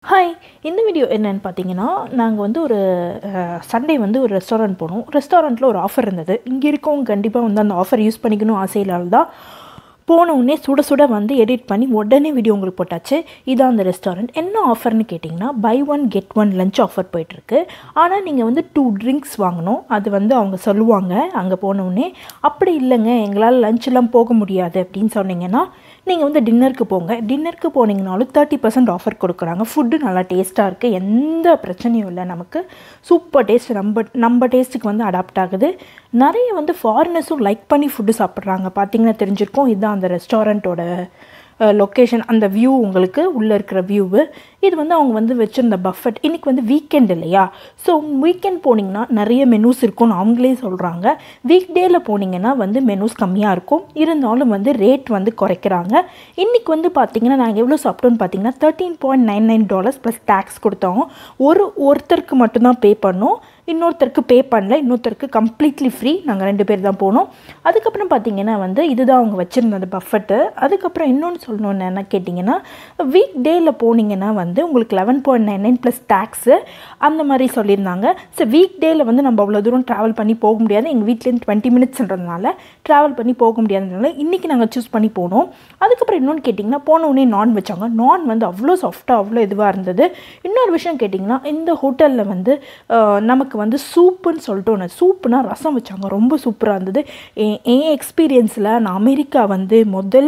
hi இந்த video என்னன்னு பார்த்தீங்கன்னா நாங்கள் வந்து ஒரு சண்டே வந்து ஒரு ரெஸ்டாரண்ட் போனோம் ரெஸ்டாரண்ட்டில் ஒரு ஆஃபர் இருந்தது இங்கே இருக்கவங்க கண்டிப்பாக வந்து அந்த ஆஃபர் யூஸ் பண்ணிக்கணும் ஆசையிலால் தான் போன உடனே சுட சுட வந்து எடிட் பண்ணி உடனே வீடியோ உங்களுக்கு போட்டாச்சு இதான் அந்த ரெஸ்டாரண்ட் என்ன ஆஃபர்னு கேட்டிங்கன்னா buy one get one lunch offer போயிட்டுருக்கு ஆனால் நீங்கள் வந்து டூ ட்ரிங்க்ஸ் வாங்கணும் அது வந்து அவங்க சொல்லுவாங்க அங்கே போன உடனே அப்படி இல்லைங்க எங்களால் லஞ்செலாம் போக முடியாது அப்படின்னு சொன்னீங்கன்னா நீங்கள் வந்து டின்னருக்கு போங்க டின்னருக்கு போனீங்கனாலும் தேர்ட்டி பர்சன்ட் ஆஃபர் கொடுக்குறாங்க ஃபுட்டு நல்லா டேஸ்ட்டாக இருக்குது எந்த பிரச்சனையும் இல்லை நமக்கு சூப்பர் டேஸ்ட் நம்ம நம்ம டேஸ்ட்டுக்கு வந்து அடாப்ட் ஆகுது நிறைய வந்து ஃபாரினர்ஸும் லைக் பண்ணி ஃபுட்டு சாப்பிட்றாங்க பார்த்தீங்கன்னா தெரிஞ்சிருக்கோம் இதுதான் அந்த ரெஸ்டாரண்ட்டோட லொக்கேஷன் அந்த வியூ உங்களுக்கு உள்ளே இருக்கிற வியூவு இது வந்து அவங்க வந்து வச்சுருந்த பஃபட் இன்றைக்கி வந்து வீக்கெண்ட் இல்லையா ஸோ வீக்கெண்ட் போனீங்கன்னா நிறைய மெனூஸ் இருக்கும்னு அவங்களே சொல்கிறாங்க வீக் டேயில் போனீங்கன்னா வந்து மெனூஸ் கம்மியாக இருக்கும் இருந்தாலும் வந்து ரேட் வந்து குறைக்கிறாங்க இன்றைக்கி வந்து பார்த்திங்கன்னா நாங்கள் எவ்வளோ சாப்பிட்டோன்னு பார்த்தீங்கன்னா thirteen point nine nine dollars plus tax கொடுத்தோம் ஒரு ஒருத்தருக்கு மட்டும்தான் பே பண்ணோம் இன்னொருத்தருக்கு பே பண்ணல இன்னொருத்தருக்கு கம்ப்ளீட்லி ஃப்ரீ நாங்கள் ரெண்டு பேர் தான் போனோம் அதுக்கப்புறம் பார்த்தீங்கன்னா வந்து இதுதான் அவங்க வச்சுருந்த அந்த பஃபட்டு அதுக்கப்புறம் இன்னொன்று சொல்லணுன்னு என்ன கேட்டிங்கன்னா வீக் டேயில் போனீங்கன்னா வந்து உங்களுக்கு eleven point nine nine plus tax அந்த மாதிரி சொல்லியிருந்தாங்க ஸோ வீக் டேயில் வந்து நம்ம அவ்வளோ தூரம் ட்ராவல் பண்ணி போக முடியாது எங்கள் வீட்லேருந்து டுவெண்ட்டி மினிட்ஸ்ன்றதுனால ட்ராவல் பண்ணி போக முடியாததுனால இன்றைக்கி நாங்கள் சூஸ் பண்ணி போனோம் அதுக்கப்புறம் இன்னொன்று கேட்டிங்கன்னா போன உடனே நான் வச்சாங்க நான் வந்து அவ்வளோ சாஃப்டாக அவ்வளோ இதுவாக இருந்தது இன்னொரு விஷயம் கேட்டிங்கன்னா இந்த ஹோட்டலில் வந்து நமக்கு எனக்கு வந்து சூப்புன்னு சொல்லிட்டு ஒன்று சூப்புனா ரசம் வச்சாங்க ரொம்ப சூப்பராக இருந்தது என் என் எக்ஸ்பீரியன்ஸில் நான் அமெரிக்கா வந்து முதல்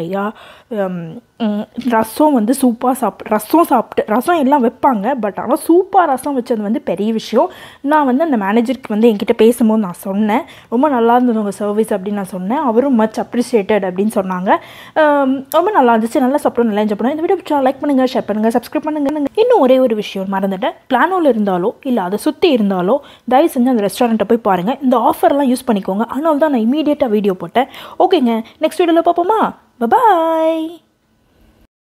முறையாக ரசம் வந்து சூப்பாக சாப்பிட்டு ரசம் சாப்பிட்டு ரசம் எல்லாம் வைப்பாங்க பட் ஆனால் சூப்பாக ரசம் வச்சது வந்து பெரிய விஷயம் நான் வந்து அந்த மேனேஜருக்கு வந்து என்கிட்ட பேசும்போது நான் சொன்னேன் ரொம்ப நல்லா இருந்தது உங்கள் சர்வீஸ் அப்படின்னு நான் சொன்னேன் அவரும் மச் அப்ரிஷியேட்டட் அப்படின்னு சொன்னாங்க ரொம்ப நல்லா இருந்துச்சு நல்லா சாப்பிடும் நல்லா என்ஜாய் பண்ணுவோம் இந்த வீடியோ லைக் பண்ணுங்கள் ஷேர் பண்ணுங்கள் சப்ஸ்கிரைப் பண்ணுங்கள் இன்னும் ஒரே ஒரு விஷயம் மறந்துட்டேன் பிளானோவில் இருந்தாலோ இல்லை அதை சுற்றி இருந்தாலோ தயவு செஞ்சு அந்த ரெஸ்டாரண்ட்டை போய் பாருங்கள் இந்த ஆஃபர்லாம் யூஸ் பண்ணிக்கோங்க அதனால தான் நான் இமீடியட்டாக வீடியோ போட்டேன் ஓகேங்க நெக்ஸ்ட் வீடியோவில் பார்ப்போமா பாய்